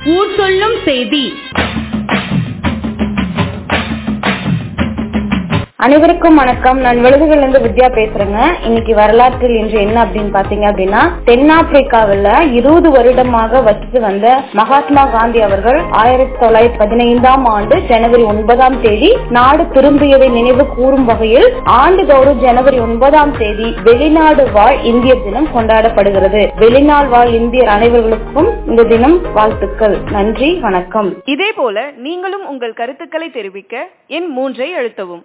ஊர் சொல்லும் செய்தி அனைவருக்கும் வணக்கம் நான் விழுதுகள்ல இருந்து வித்யா பேசுறேங்க இன்னைக்கு வரலாற்றில் இன்று என்ன அப்படின்னு பாத்தீங்க அப்படின்னா தென்னாப்பிரிக்காவில இருபது வருடமாக வசித்து வந்த மகாத்மா காந்தி அவர்கள் ஆயிரத்தி தொள்ளாயிரத்தி பதினைந்தாம் ஆண்டு ஜனவரி ஒன்பதாம் தேதி நாடு திரும்பியதை நினைவு கூறும் வகையில் ஆண்டுதோறும் ஜனவரி ஒன்பதாம் தேதி வெளிநாடு வாழ் இந்தியர் தினம் கொண்டாடப்படுகிறது வெளிநாள் வாழ் இந்தியர் அனைவர்களுக்கும் இந்த தினம் வாழ்த்துக்கள் நன்றி வணக்கம் இதே போல நீங்களும் உங்கள் கருத்துக்களை தெரிவிக்க எண் மூன்றை அழுத்தவும்